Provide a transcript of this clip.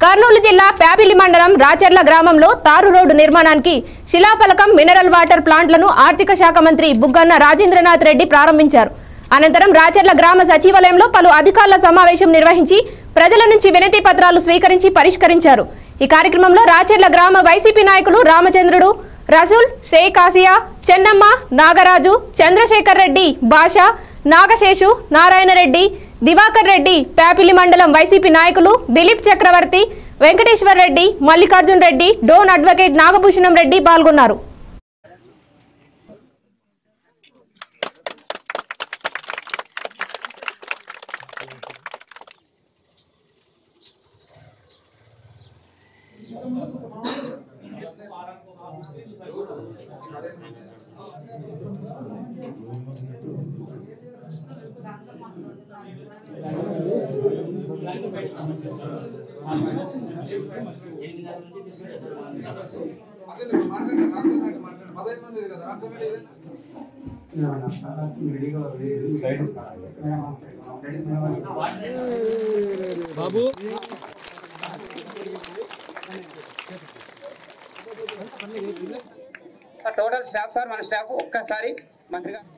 కర్నూలు జిల్లా ప్యాపిలి మండలం రాచర్ల గ్రామంలో తారు రోడ్డు నిర్మాణానికి శిలాఫలకం మినరల్ వాటర్ ప్లాంట్లను ఆర్థిక శాఖ మంత్రి బుగ్గన్న రాజేంద్రనాథ్ రెడ్డి ప్రారంభించారు అనంతరం రాచర్ల గ్రామ సచివాలయంలో పలు అధికారుల సమావేశం నిర్వహించి ప్రజల నుంచి వినతి పత్రాలు స్వీకరించి పరిష్కరించారు ఈ కార్యక్రమంలో రాచర్ల గ్రామ వైసీపీ నాయకులు రామచంద్రుడు రసూల్ షేక్ ఆసియా చెన్నమ్మ నాగరాజు చంద్రశేఖర్ రెడ్డి భాష నాగశేషు నారాయణ రెడ్డి దివాకర్ రెడ్డి ప్యాపిలి మండలం వైసీపీ నాయకులు దిలీప్ చక్రవర్తి వెంకటేశ్వర్ రెడ్డి మల్లికార్జున్ రెడ్డి డోన్ అడ్వకేట్ నాగభూషణం రెడ్డి పాల్గొన్నారు అదే మాట్లాడండి రామచంద్ర మాట్లాడండి పదహైదు మంది కదా రామచంద్ర ఏదైనా టోటల్ స్టాఫ్ సార్ మన స్టాఫ్ ఒక్కసారి మంత్రిగా